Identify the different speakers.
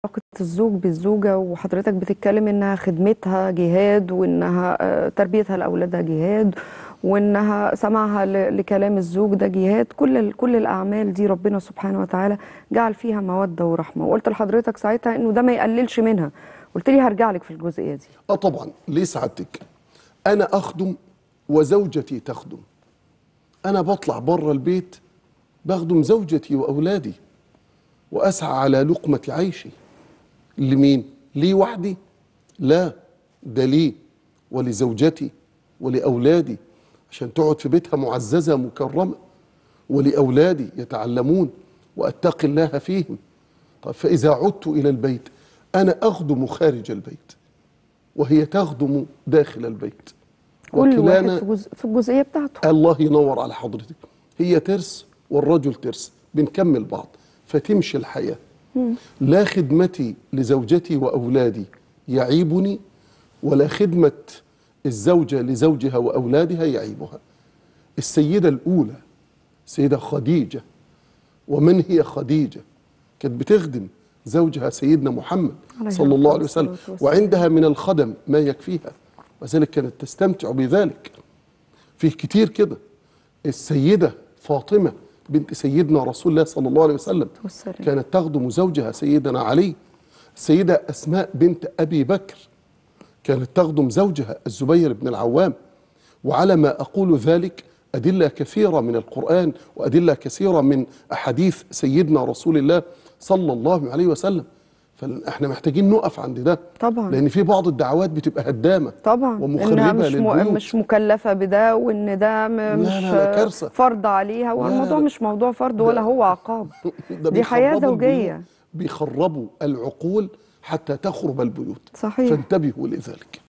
Speaker 1: علاقة الزوج بالزوجة وحضرتك بتتكلم انها خدمتها جهاد وانها آه، تربيتها لاولادها جهاد وانها سماعها ل- لكلام الزوج ده جهاد كل ال- كل الاعمال دي ربنا سبحانه وتعالى جعل فيها موده ورحمه وقلت لحضرتك ساعتها انه ده ما يقللش منها قلت لي هرجع لك في الجزئيه دي
Speaker 2: اه طبعا ليه سعادتك انا اخدم وزوجتي تخدم انا بطلع بره البيت بخدم زوجتي واولادي واسعى على لقمه عيشي لمين لي وحدي لا ده لي ولزوجتي ولاولادي عشان تقعد في بيتها معززه مكرمه ولاولادي يتعلمون واتقي الله فيهم طيب فاذا عدت الى البيت انا اخدم خارج البيت وهي تخدم داخل البيت
Speaker 1: كل واحد
Speaker 2: وكلانا
Speaker 1: في, جزء في الجزئيه بتاعته
Speaker 2: الله ينور على حضرتك هي ترس والرجل ترس بنكمل بعض فتمشي الحياة لا خدمتي لزوجتي وأولادي يعيبني ولا خدمة الزوجة لزوجها وأولادها يعيبها السيدة الأولى سيدة خديجة ومن هي خديجة كانت بتخدم زوجها سيدنا محمد
Speaker 1: عليه
Speaker 2: صلى الله عليه
Speaker 1: الصلاة
Speaker 2: وسلم
Speaker 1: والسلام.
Speaker 2: وعندها من الخدم ما يكفيها وذلك كانت تستمتع بذلك فيه كتير كده السيدة فاطمة بنت سيدنا رسول الله صلى الله عليه وسلم
Speaker 1: والسلام.
Speaker 2: كانت تخدم زوجها سيدنا علي السيدة أسماء بنت أبي بكر كانت تخدم زوجها الزبير بن العوام وعلى ما أقول ذلك أدلة كثيرة من القرآن وأدلة كثيرة من أحاديث سيدنا رسول الله صلى الله عليه وسلم فاحنا محتاجين نقف عند ده
Speaker 1: طبعا.
Speaker 2: لأن في بعض الدعوات بتبقى هدامة
Speaker 1: طبعا انها
Speaker 2: ومخربة
Speaker 1: مش م...
Speaker 2: للبيوت
Speaker 1: مش مكلفه بده وان ده م...
Speaker 2: لا،
Speaker 1: مش
Speaker 2: لا، كارثة.
Speaker 1: فرض عليها والموضوع
Speaker 2: لا.
Speaker 1: مش موضوع فرض ولا هو عقاب
Speaker 2: ده
Speaker 1: دي حياه
Speaker 2: بيخربوا
Speaker 1: زوجيه
Speaker 2: البيوت، بيخربوا العقول حتى تخرب البيوت
Speaker 1: صحيح.
Speaker 2: فانتبهوا لذلك